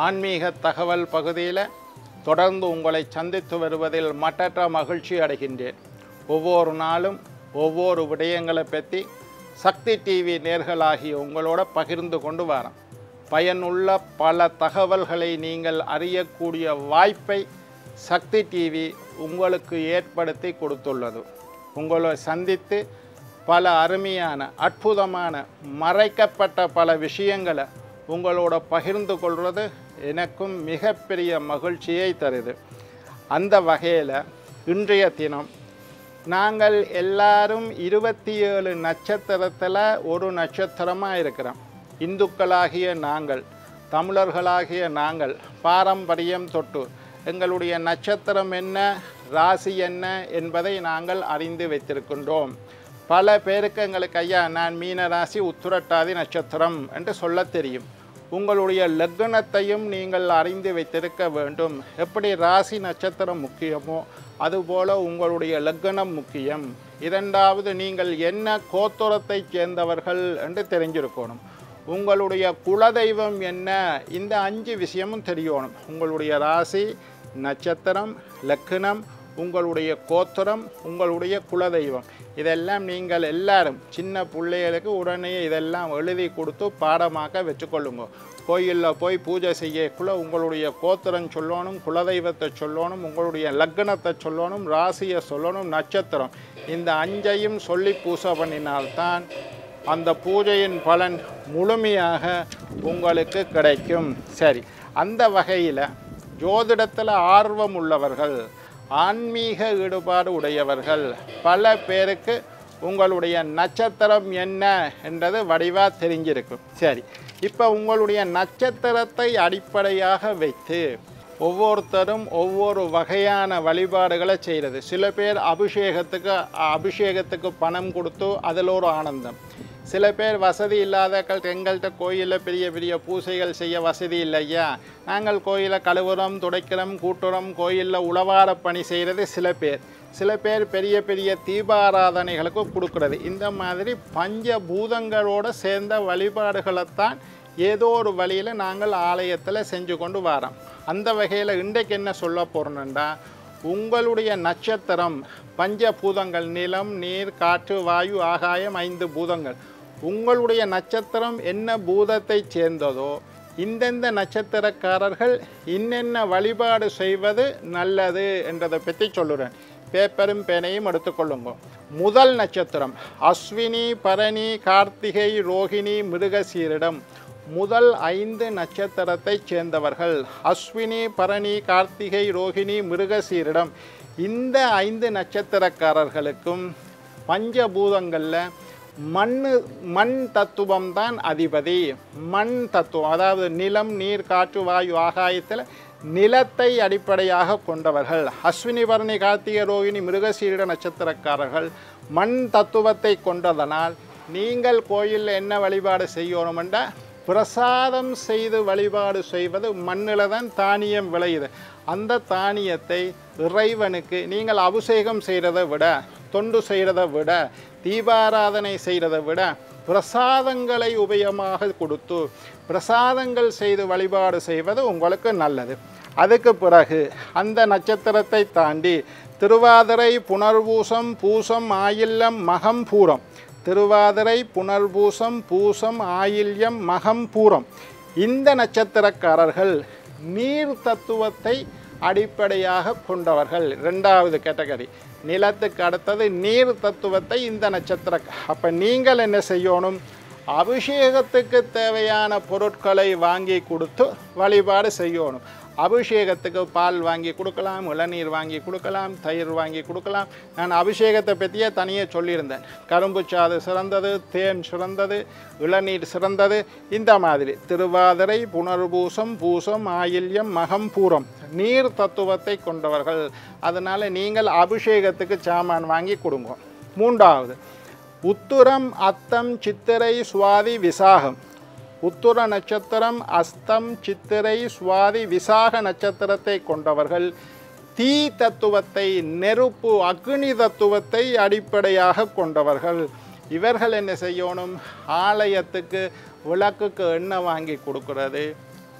ஆன்மீக தகவல் பகுதியில் தொடர்ந்து உங்களை சந்தித்து வருவதில் மட்டற்ற மகிழ்ச்சி அடைகின்றேன் ஒவ்வொரு நாளும் ஒவ்வொரு விடயங்களை பற்றி சக்தி டிவி நேர்களாகிய உங்களோட பகிர்ந்து கொண்டு வரேன் பயனுள்ள பல தகவல்களை நீங்கள் அறியக்கூடிய வாய்ப்பை சக்தி டிவி உங்களுக்கு ஏற்படுத்தி கொடுத்துள்ளது உங்களை சந்தித்து பல அருமையான அற்புதமான மறைக்கப்பட்ட பல விஷயங்களை உங்களோட பகிர்ந்து கொள்வது எனக்கும் மிகப்பெரிய மகிழ்ச்சியை தருது அந்த வகையில் இன்றைய தினம் நாங்கள் எல்லாரும் இருபத்தி ஏழு நட்சத்திரத்தில் ஒரு நட்சத்திரமாக இருக்கிறோம் இந்துக்களாகிய நாங்கள் தமிழர்களாகிய நாங்கள் பாரம்பரியம் தொட்டு எங்களுடைய நட்சத்திரம் என்ன ராசி என்ன என்பதை நாங்கள் அறிந்து வைத்திருக்கின்றோம் பல பேருக்கு எங்களுக்கு ஐயா நான் மீன ராசி உத்துரட்டாதி நட்சத்திரம் என்று சொல்லத் தெரியும் உங்களுடைய லக்னத்தையும் நீங்கள் அறிந்து வைத்திருக்க வேண்டும் எப்படி ராசி நட்சத்திரம் முக்கியமோ அதுபோல உங்களுடைய லக்னம் முக்கியம் இரண்டாவது நீங்கள் என்ன கோத்துரத்தைச் சேர்ந்தவர்கள் என்று தெரிஞ்சிருக்கணும் உங்களுடைய குலதெய்வம் என்ன இந்த அஞ்சு விஷயமும் தெரியணும் உங்களுடைய ராசி நட்சத்திரம் லக்னம் உங்களுடைய கோத்திரம் உங்களுடைய குலதெய்வம் இதெல்லாம் நீங்கள் எல்லாரும் சின்ன பிள்ளைகளுக்கு உடனே இதெல்லாம் எழுதி கொடுத்து பாடமாக்க வச்சுக்கொள்ளுங்க கோயிலில் போய் பூஜை செய்யக்குள்ள உங்களுடைய கோத்திரம் சொல்லணும் குலதெய்வத்தை சொல்லணும் உங்களுடைய லக்னத்தை சொல்லணும் ராசியை சொல்லணும் நட்சத்திரம் இந்த அஞ்சையும் சொல்லி பூசை பண்ணினால்தான் அந்த பூஜையின் பலன் முழுமையாக உங்களுக்கு கிடைக்கும் சரி அந்த வகையில் ஜோதிடத்தில் ஆர்வம் உள்ளவர்கள் ஆன்மீக ஈடுபாடு உடையவர்கள் பல பேருக்கு உங்களுடைய நட்சத்திரம் என்ன என்றது வடிவாக தெரிஞ்சிருக்கும் சரி இப்போ உங்களுடைய நட்சத்திரத்தை அடிப்படையாக வைத்து ஒவ்வொருத்தரும் ஒவ்வொரு வகையான வழிபாடுகளை செய்கிறது சில பேர் அபிஷேகத்துக்கு அபிஷேகத்துக்கு பணம் கொடுத்து அதில் ஒரு ஆனந்தம் சில பேர் வசதி இல்லாதக்கள் எங்கள்கிட்ட கோயிலில் பெரிய பெரிய பூசைகள் செய்ய வசதி இல்லையா நாங்கள் கோயிலை கழுவுறோம் துடைக்கிறோம் கூட்டுறோம் கோயிலில் உளவார பணி செய்கிறது சில பேர் சில பேர் பெரிய பெரிய தீபாராதனைகளுக்கு கொடுக்கறது இந்த மாதிரி பஞ்ச பூதங்களோடு சேர்ந்த வழிபாடுகளைத்தான் ஏதோ ஒரு வழியில் நாங்கள் ஆலயத்தில் செஞ்சு கொண்டு வரோம் அந்த வகையில் இன்றைக்கு என்ன சொல்ல போகிறோன்னா உங்களுடைய நட்சத்திரம் பஞ்சபூதங்கள் நிலம் நீர் காற்று வாயு ஆகாயம் ஐந்து பூதங்கள் உங்களுடைய நட்சத்திரம் என்ன பூதத்தை சேர்ந்ததோ இந்தெந்த நட்சத்திரக்காரர்கள் இன்னென்ன வழிபாடு செய்வது நல்லது என்றதை பற்றி சொல்லுறேன் பேப்பரும் பேனையும் எடுத்துக்கொள்ளுங்க முதல் நட்சத்திரம் அஸ்வினி பரணி கார்த்திகை ரோகிணி மிருகசீரிடம் முதல் ஐந்து நட்சத்திரத்தைச் சேர்ந்தவர்கள் அஸ்வினி பரணி கார்த்திகை ரோகிணி மிருகசீரிடம் இந்த ஐந்து நட்சத்திரக்காரர்களுக்கும் பஞ்சபூதங்களில் மண் மண் தத்துவம் தான் அதிபதி மண் தத்துவம் அதாவது நிலம் நீர் காற்று வாயு ஆகாயத்தில் நிலத்தை அடிப்படையாக கொண்டவர்கள் அஸ்வினி பரணி கார்த்திகை ரோகிணி மிருகசீரிட நட்சத்திரக்காரர்கள் மண் தத்துவத்தை கொண்டதனால் நீங்கள் கோயிலில் என்ன வழிபாடு செய்யணுமெண்டா பிரசாதம் செய்து வழிபாடு செய்வது மண்ணில் தான் தானியம் விளையுது அந்த தானியத்தை இறைவனுக்கு நீங்கள் அபிஷேகம் செய்கிறதை விட தொண்டு செய்கிறதை விட தீபாராதனை செய்கிறதை விட பிரசாதங்களை உபயமாக கொடுத்து பிரசாதங்கள் செய்து வழிபாடு செய்வது உங்களுக்கு நல்லது அதுக்கு பிறகு அந்த நட்சத்திரத்தை தாண்டி திருவாதிரை புனர்பூசம் பூசம் ஆயில்யம் மகம் பூரம் திருவாதிரை புனர்பூசம் பூசம் ஆயில்யம் மகம் பூரம் இந்த நட்சத்திரக்காரர்கள் நீர் தத்துவத்தை அடிப்படையாக கொண்டவர்கள் ரெண்டாவது கேட்டகரி நிலத்துக்கு அடுத்தது நீர் தத்துவத்தை இந்த நட்சத்திர அப்போ நீங்கள் என்ன செய்யணும் அபிஷேகத்துக்கு தேவையான பொருட்களை வாங்கி கொடுத்து வழிபாடு செய்யணும் அபிஷேகத்துக்கு பால் வாங்கி கொடுக்கலாம் இளநீர் வாங்கி கொடுக்கலாம் தயிர் வாங்கி கொடுக்கலாம் நான் அபிஷேகத்தை பற்றியே தனியே சொல்லியிருந்தேன் கரும்பு சாறு சிறந்தது தேன் சிறந்தது இளநீர் சிறந்தது இந்த மாதிரி திருவாதிரை புனர்பூசம் பூசம் ஆயில்யம் மகம் பூரம் நீர் தத்துவத்தை கொண்டவர்கள் அதனால் நீங்கள் அபிஷேகத்துக்கு சாமான் வாங்கி கொடுங்க மூன்றாவது உத்துரம் அத்தம் சித்திரை சுவாதி விசாகம் உத்துர நட்சத்திரம் அஸ்தம் சித்திரை சுவாதி விசாக நட்சத்திரத்தை கொண்டவர்கள் தீ தத்துவத்தை நெருப்பு அக்னி தத்துவத்தை அடிப்படையாக கொண்டவர்கள் இவர்கள் என்ன செய்யணும் ஆலயத்துக்கு விளக்குக்கு எண்ணெய் வாங்கி கொடுக்கறது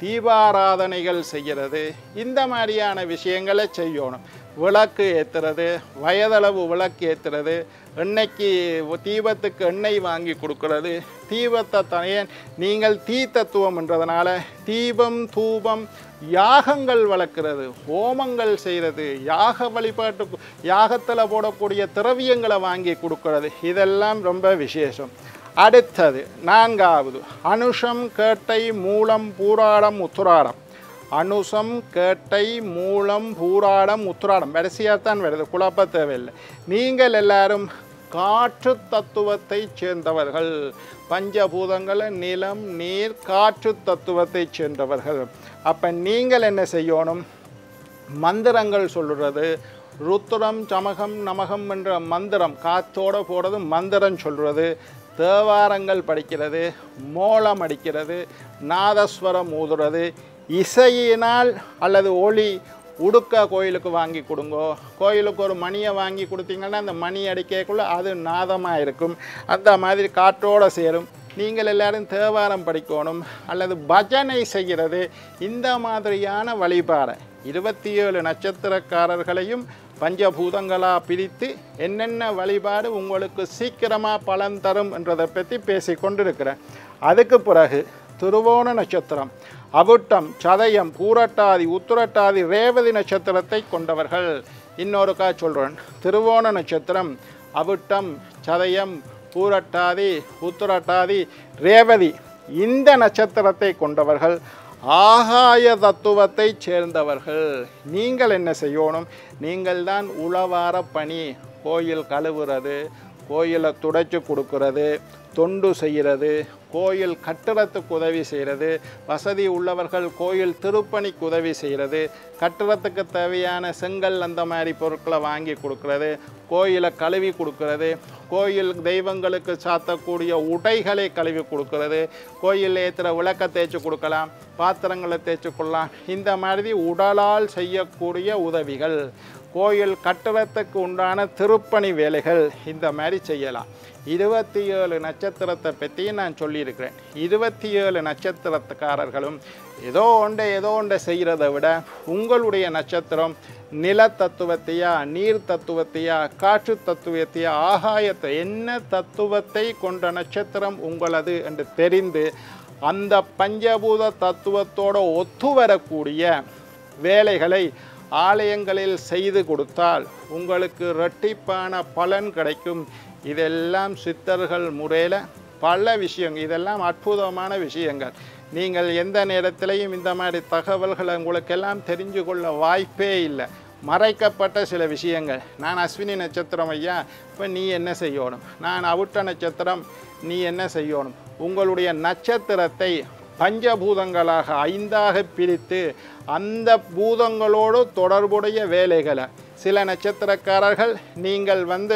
தீபாராதனைகள் செய்கிறது இந்த மாதிரியான விஷயங்களை செய்யணும் விளக்கு ஏற்றுறது வயதளவு விளக்கு ஏற்றுறது எண்ணெய்க்கு தீபத்துக்கு எண்ணெய் வாங்கி கொடுக்கறது தீபத்தை தனைய நீங்கள் தீ தத்துவம் என்றதுனால தீபம் தூபம் யாகங்கள் வளர்க்கிறது ஹோமங்கள் செய்கிறது யாக வழிபாட்டு யாகத்தில் போடக்கூடிய திரவியங்களை வாங்கி கொடுக்கறது இதெல்லாம் ரொம்ப விசேஷம் அடுத்தது நான்காவது அனுஷம் கேட்டை மூலம் பூராடம் உத்துராடம் அனுசம் கேட்டை மூலம் பூராடம் உத்திராடம் வரிசையாக தான் வருது குழப்ப தேவையில்லை நீங்கள் எல்லாரும் காற்று தத்துவத்தை சேர்ந்தவர்கள் பஞ்சபூதங்கள் நிலம் நீர் காற்று தத்துவத்தை சேர்ந்தவர்கள் அப்போ நீங்கள் என்ன செய்யணும் மந்திரங்கள் சொல்கிறது ருத்ரம் சமகம் நமகம் என்ற மந்திரம் காத்தோட போடுறது மந்திரம் சொல்கிறது தேவாரங்கள் படிக்கிறது மோளம் அடிக்கிறது நாதஸ்வரம் ஊதுறது இசையினால் அல்லது ஒளி உடுக்க கோயிலுக்கு வாங்கி கொடுங்கோ கோயிலுக்கு ஒரு மணியை வாங்கி கொடுத்தீங்கன்னா அந்த மணி அடிக்கக்குள்ள அது நாதமாக இருக்கும் அந்த மாதிரி காற்றோடு சேரும் நீங்கள் எல்லாரும் தேவாரம் படிக்கணும் அல்லது பஜனை செய்கிறது இந்த மாதிரியான வழிபாடை இருபத்தி ஏழு நட்சத்திரக்காரர்களையும் பஞ்சபூதங்களாக பிரித்து என்னென்ன வழிபாடு உங்களுக்கு சீக்கிரமாக பலன் தரும் என்றதை பற்றி பேசி கொண்டிருக்கிறேன் அதுக்கு பிறகு திருவோண நட்சத்திரம் அவிட்டம் சதயம் பூரட்டாதி உத்திரட்டாதி ரேவதி நட்சத்திரத்தை கொண்டவர்கள் இன்னொருக்கா சொல்கிறேன் திருவோண நட்சத்திரம் அவிட்டம் சதயம் பூரட்டாதி உத்திரட்டாதி ரேவதி இந்த நட்சத்திரத்தை கொண்டவர்கள் ஆகாய தத்துவத்தை சேர்ந்தவர்கள் நீங்கள் என்ன செய்யணும் நீங்கள் தான் உளவார பணி கோயில் கழுவுறது கோயிலை துடைச்சி கொடுக்கறது தொண்டு செய்கிறது கோயில் கட்டிடத்துக்கு உதவி செய்கிறது வசதி உள்ளவர்கள் கோயில் திருப்பணிக்கு உதவி செய்கிறது கட்டிடத்துக்கு தேவையான செங்கல் அந்த மாதிரி பொருட்களை வாங்கி கொடுக்கறது கோயிலை கழுவி கொடுக்கறது கோயில் தெய்வங்களுக்கு சாத்தக்கூடிய உடைகளை கழுவி கொடுக்கறது கோயில் ஏற்றுற விளக்க தேய்ச்சி கொடுக்கலாம் பாத்திரங்களை தேய்ச்சி கொள்ளலாம் இந்த மாதிரி உடலால் செய்யக்கூடிய உதவிகள் கோயில் கட்டடத்துக்கு உண்டான திருப்பணி வேலைகள் இந்த மாதிரி செய்யலாம் இருபத்தி ஏழு நட்சத்திரத்தை பற்றியும் நான் சொல்லியிருக்கிறேன் இருபத்தி ஏழு நட்சத்திரத்துக்காரர்களும் ஏதோ ஒன்றை ஏதோ ஒன்றை செய்கிறத விட உங்களுடைய நட்சத்திரம் நில தத்துவத்தையா நீர் தத்துவத்தையா காற்று தத்துவத்தையா ஆகாயத்தை என்ன தத்துவத்தை கொண்ட நட்சத்திரம் உங்களது என்று தெரிந்து அந்த பஞ்சபூத தத்துவத்தோட ஒத்து வரக்கூடிய வேலைகளை ஆலயங்களில் செய்து கொடுத்தால் உங்களுக்கு இரட்டிப்பான பலன் கிடைக்கும் இதெல்லாம் சித்தர்கள் முறையில் பல விஷயங்கள் இதெல்லாம் அற்புதமான விஷயங்கள் நீங்கள் எந்த நேரத்திலையும் இந்த மாதிரி தகவல்களை உங்களுக்கெல்லாம் தெரிஞ்சு கொள்ள வாய்ப்பே இல்லை மறைக்கப்பட்ட சில விஷயங்கள் நான் அஸ்வினி நட்சத்திரம் ஐயா இப்போ நீ என்ன செய்யணும் நான் அவுட்ட நட்சத்திரம் நீ என்ன செய்யணும் உங்களுடைய நட்சத்திரத்தை பஞ்சபூதங்களாக ஐந்தாக பிரித்து அந்த பூதங்களோடு தொடர்புடைய வேலைகளை சில நட்சத்திரக்காரர்கள் நீங்கள் வந்து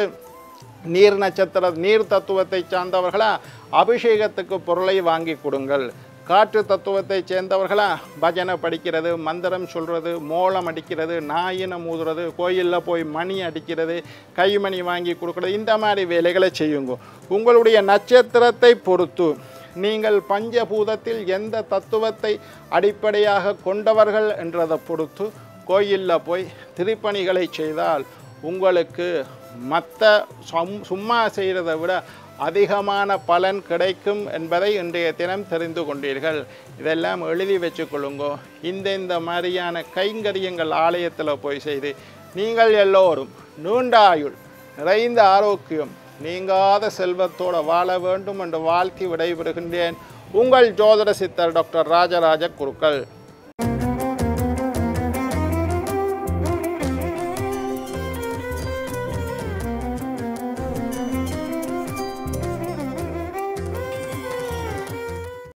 நீர் நட்சத்திர நீர் தத்துவத்தை சார்ந்தவர்களா அபிஷேகத்துக்கு பொருளை வாங்கி கொடுங்கள் காற்று தத்துவத்தை சேர்ந்தவர்களா பஜனை படிக்கிறது மந்திரம் சொல்கிறது மோளம் அடிக்கிறது நாயினம் ஊதுறது கோயிலில் போய் மணி அடிக்கிறது கைமணி வாங்கி கொடுக்குறது இந்த மாதிரி வேலைகளை செய்யுங்க உங்களுடைய நட்சத்திரத்தை பொறுத்து நீங்கள் பஞ்சபூதத்தில் எந்த தத்துவத்தை அடிப்படையாக கொண்டவர்கள் என்றதை பொறுத்து கோயிலில் போய் திருப்பணிகளை செய்தால் உங்களுக்கு மற்ற சும் சும்மா செய்கிறதை விட அதிகமான பலன் கிடைக்கும் என்பதை இன்றைய தினம் தெரிந்து கொண்டீர்கள் இதெல்லாம் எழுதி வச்சுக்கொள்ளுங்கோ இந்த இந்த மாதிரியான கைங்கரியங்கள் ஆலயத்தில் போய் செய்து நீங்கள் எல்லோரும் நீண்ட ஆயுள் நிறைந்த ஆரோக்கியம் நீங்காத செல்வத்தோடு வாழ வேண்டும் என்று வாழ்த்தி விடைபெறுகின்றேன் உங்கள் ஜோதிட சித்தர் டாக்டர் ராஜராஜ குருக்கள்